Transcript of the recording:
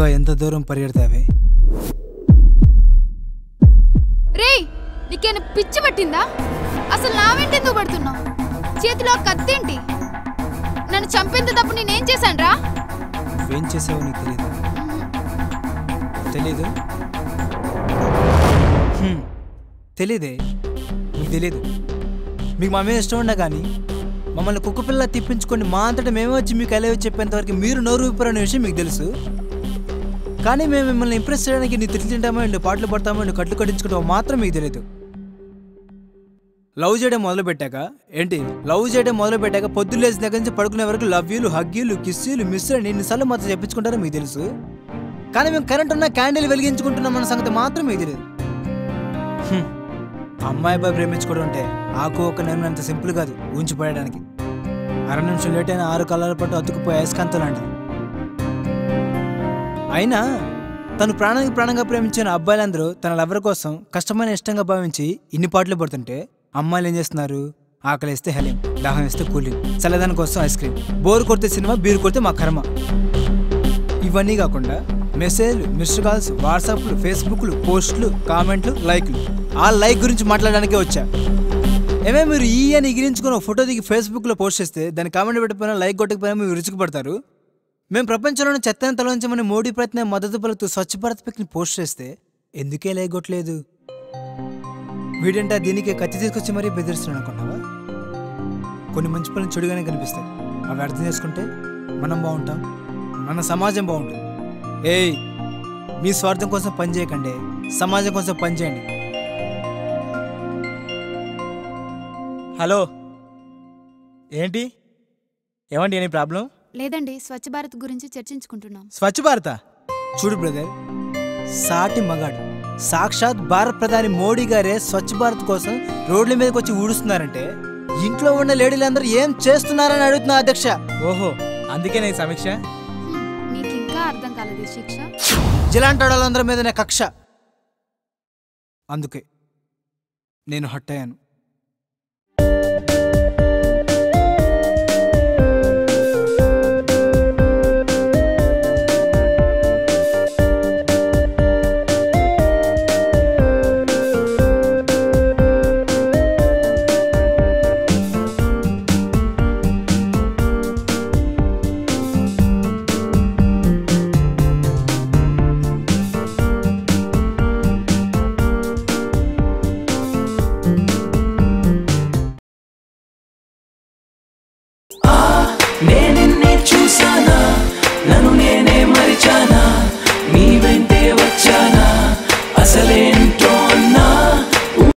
ఎంత దూరం పరిగెడతావే రేయ్ నీకేమైనా పిచ్చి పట్టిందా అసలు నా వెంట ఎందుకు పడుతున్నావు చేతిలో ఆ కత్తేంటి నన్ను చంపేంత తప్పు నేనేం చేశాను రా నువ్వేం చేసావో నీకు తెలియదు తెలీదు హ్మ్. తెలీదే మీకు తెలీదు మీకు మా మీద ఇష్టం ఉన్నా కానీ మమ్మల్ని కుక్క పిల్ల తిప్పించుకొని మా అంతటా మేమే వచ్చి మీకు ఎలా చెప్పేంత వరకు మీరు నోరు విప్పారనే విషయం మీకు తెలుసు కానీ మేము మిమ్మల్ని ఇంప్రెస్ చేయడానికి నీ తిట్లు తింటామో అండి పాటలు పడతామో అండి కట్లు కట్టించుకుంటామో మాత్రం మీకు తెలియదు లవ్ చేయడం మొదలు పెట్టాక ఏంటి లవ్ చేయడం మొదలు పెట్టాక పొద్దున్న లేచిన దగ్గర నుంచి పడుకునే వరకు లవ్ యూలు హగ్యూలు కిస్సులు మిస్సులు అని ఎన్నిసార్లు మాత్రం చెప్పించుకుంటారో మీకు తెలుసు కానీ మేము కరెంట్ ఉన్న క్యాండిల్ వెలిగించుకుంటున్నాం అన్న సంగతి మాత్రం మీకు తెలియదు హ్మ్. అమ్మాయి అబ్బాయి ప్రేమించుకోవడం అంటే ఆకు ఒక నేను అంత సింపుల్ కాదు ఊంచి పడడానికి అర నిమిషం లేట్ అయినా ఆరు కళ్ళ పాటు అతుకుపోయే అయస్కాంతం లాంటిది అయినా తను ప్రాణానికి ప్రాణంగా ప్రేమించిన అబ్బాయిలందరూ తన లవర్ కోసం కష్టమైన ఇష్టంగా భావించి ఇన్ని పాటలు పడుతుంటే అమ్మాయిలు ఏం చేస్తున్నారు ఆకలి వేస్తే హలీం దాహం వేస్తే కూలింగ్ చల్లదాని కోసం ఐస్ క్రీమ్ బోర్ కొడితే సినిమా బీరు కొడితే మా కర్మ ఇవన్నీ కాకుండా మెసేజ్లు మిస్డ్ కాల్స్ వాట్సాప్లు ఫేస్బుక్లు పోస్టులు కామెంట్లు లైక్లు ఆ లైక్ గురించి మాట్లాడడానికే వచ్చా ఏమే మీరు ఈ అని ఎగిరించుకుని ఒక ఫోటో దిగి ఫేస్బుక్లో పోస్ట్ చేస్తే దాన్ని కామెంట్ పెట్టకపోయినా లైక్ కొట్టకపోయినా మీరు రుచికి పడతారు మేము ప్రపంచంలోని చెత్తను తొలగించమని మోడీ ప్రయత్నం మద్దతు పలుకుతూ స్వచ్ఛ భారత్ పిక్ని పోస్ట్ చేస్తే ఎందుకే లైక్ కొట్టలేదు వీడంటే దీనికి కత్తి తీసుకొచ్చి మరీ బెదిరిస్తున్నాడు అనుకున్నావా కొన్ని మంచి పనులు చెడుగానే కనిపిస్తాయి అవి అర్థం చేసుకుంటే మనం బాగుంటాం మన సమాజం బాగుంటుంది ఏయ్ మీ స్వార్థం కోసం పని చేయకండి సమాజం కోసం పని చేయండి హలో ఏంటి ఏమండి ఏమి ప్రాబ్లం లేదండి స్వచ్ఛ భారత్ గురించి చర్చించుకుంటున్నాం స్వచ్ఛ భారత చూడు బ్రదర్ సాటి మగాడు సాక్షాత్ భారత ప్రధాని మోడీ గారే స్వచ్ఛ భారత్ కోసం రోడ్ల మీదకి వచ్చి ఊడుస్తున్నారంటే ఇంట్లో ఉన్న లేడీలందరూ ఏం చేస్తున్నారని అడుగుతున్నా అధ్యక్ష ఓహో అందుకే నేను సమీక్ష హ్మ్, నీకు ఇంకా అర్థం కాలేదు ఈ శిక్ష ఇలాంటి వాళ్ళందరి మీదనే కక్ష అందుకే నేను హట్ అయ్యాను